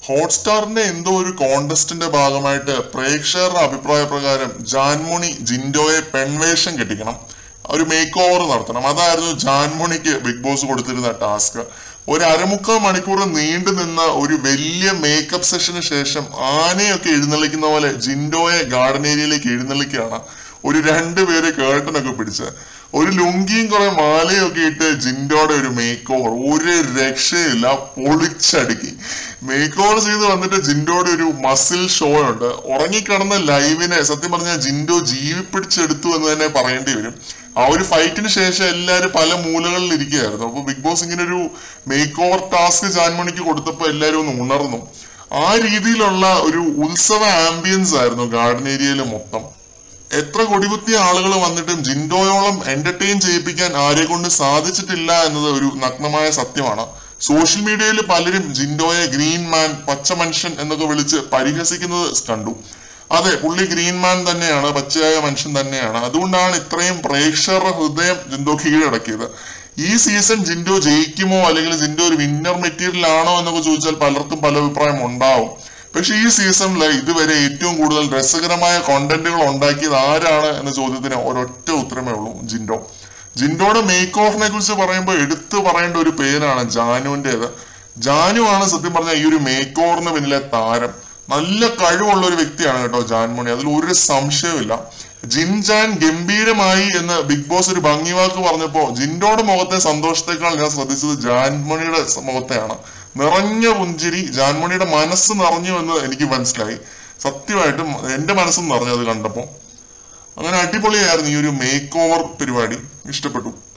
ഹോട്ട്സ്റ്റാറിന്റെ എന്തോ ഒരു കോണ്ടസ്റ്റിന്റെ ഭാഗമായിട്ട് പ്രേക്ഷകരുടെ അഭിപ്രായ പ്രകാരം ജാൻമോണി ജിൻഡോയെ പെൺവേഷം കെട്ടിക്കണം ഒരു മേക്ക് ഓവർ നടത്തണം അതായിരുന്നു ജാൻമോണിക്ക് ബിഗ് ബോസ് കൊടുത്തിരുന്ന ടാസ്ക് ഒരു അരമുക്കാൽ മണിക്കൂർ നീണ്ടു നിന്ന ഒരു വലിയ മേക്കപ്പ് സെഷന് ശേഷം ആനയൊക്കെ എഴുന്നള്ളിക്കുന്ന പോലെ ജിൻഡോയെ ഗാർഡൻ ഏരിയയിലേക്ക് എഴുന്നള്ളിക്കുകയാണ് ഒരു രണ്ടുപേര് കേട്ടനൊക്കെ പിടിച്ച് ഒരു ലുങ്കിയും കുറെ മാലയും ഒക്കെ ഇട്ട് ജിൻഡോയുടെ ഒരു മേക്ക് ഓവർ ഒരു രക്ഷയില്ല പൊളിച്ചടുക്കി മേക്ക് ഓവർ ചെയ്ത് വന്നിട്ട് ജിൻഡോയുടെ ഒരു മസിൽ ഷോ ഉണ്ട് ഉറങ്ങിക്കിടന്ന ലൈവിനെ സത്യം പറഞ്ഞാൽ ജിൻഡോ ജീവിപ്പിടിച്ചെടുത്തു എന്ന് തന്നെ പറയേണ്ടി വരും ആ ഒരു ഫൈറ്റിന് ശേഷം എല്ലാവരും പല മൂലകളിൽ ഇരിക്കുകയായിരുന്നു അപ്പൊ ബിഗ് ബോസ് ഇങ്ങനെ ഒരു മേക്ക് ഓവർ ടാസ്ക് ജാൻമണിക്ക് കൊടുത്തപ്പോൾ എല്ലാവരും ഒന്ന് ഉണർന്നു ആ രീതിയിലുള്ള ഒരു ഉത്സവ ആംബിയൻസ് ആയിരുന്നു ഗാർഡൻ ഏരിയയിൽ മൊത്തം എത്ര കൊടികുത്തിയ ആളുകൾ വന്നിട്ടും ജിൻഡോയോളം എന്റർടൈൻ ചെയ്യിപ്പിക്കാൻ ആരെ കൊണ്ട് സാധിച്ചിട്ടില്ല എന്നത് ഒരു നഗ്നമായ സത്യമാണ് സോഷ്യൽ മീഡിയയിൽ പലരും ജിൻഡോയെ ഗ്രീൻ മാൻ പച്ച മനുഷ്യൻ എന്നൊക്കെ വിളിച്ച് പരിഹസിക്കുന്നത് കണ്ടു അതെ പുള്ളി ഗ്രീൻ മാൻ തന്നെയാണ് പച്ചയായ മനുഷ്യൻ തന്നെയാണ് അതുകൊണ്ടാണ് ഇത്രയും പ്രേക്ഷകരുടെ ഹൃദയം ജിൻഡോ കീഴടക്കിയത് ഈ സീസൺ ജിൻഡോ ജയിക്കുമോ അല്ലെങ്കിൽ ജിൻഡോ ഒരു വിന്നർ മെറ്റീരിയൽ ആണോ എന്നൊക്കെ ചോദിച്ചാൽ പലർക്കും പല അഭിപ്രായം ഉണ്ടാവും പക്ഷെ ഈ സീസണിൽ ഇതുവരെ ഏറ്റവും കൂടുതൽ രസകരമായ കോണ്ടന്റുകൾ ഉണ്ടാക്കിയത് ആരാണ് എന്ന ചോദ്യത്തിന് ഒരൊറ്റ ഉത്തരമേ ഉള്ളൂ ജിൻഡോ ജിൻഡോയുടെ മേക്ക് ഓഫിനെ കുറിച്ച് പറയുമ്പോൾ എടുത്തു പറയേണ്ട ഒരു പേരാണ് ജാനുവിൻ്റെത് ജാനു ആണ് സത്യം പറഞ്ഞാൽ ഈ ഒരു മേക്ക് ഓവറിന് പിന്നിലെ താരം നല്ല കഴിവുള്ള ഒരു വ്യക്തിയാണ് കേട്ടോ ജാൻമണി അതിൽ ഒരു സംശയവുമില്ല ജിൻജാൻ ഗംഭീരമായി എന്ന് ബിഗ് ബോസ് ഒരു ഭംഗിവാക്ക് പറഞ്ഞപ്പോ ജിൻഡോയുടെ മുഖത്തെ സന്തോഷത്തെക്കാൾ ഞാൻ ശ്രദ്ധിച്ചത് ജാൻമണിയുടെ മുഖത്തെയാണ് നിറഞ്ഞ പുഞ്ചിരി ജാൻമണിയുടെ മനസ്സ് നിറഞ്ഞു എന്ന് എനിക്ക് മനസ്സിലായി സത്യമായിട്ടും എന്റെ മനസ്സും നിറഞ്ഞു അത് കണ്ടപ്പോ അങ്ങനെ അടിപൊളിയായിരുന്നു ഈ ഒരു മേക്ക് ഓവർ പരിപാടി ഇഷ്ടപ്പെട്ടു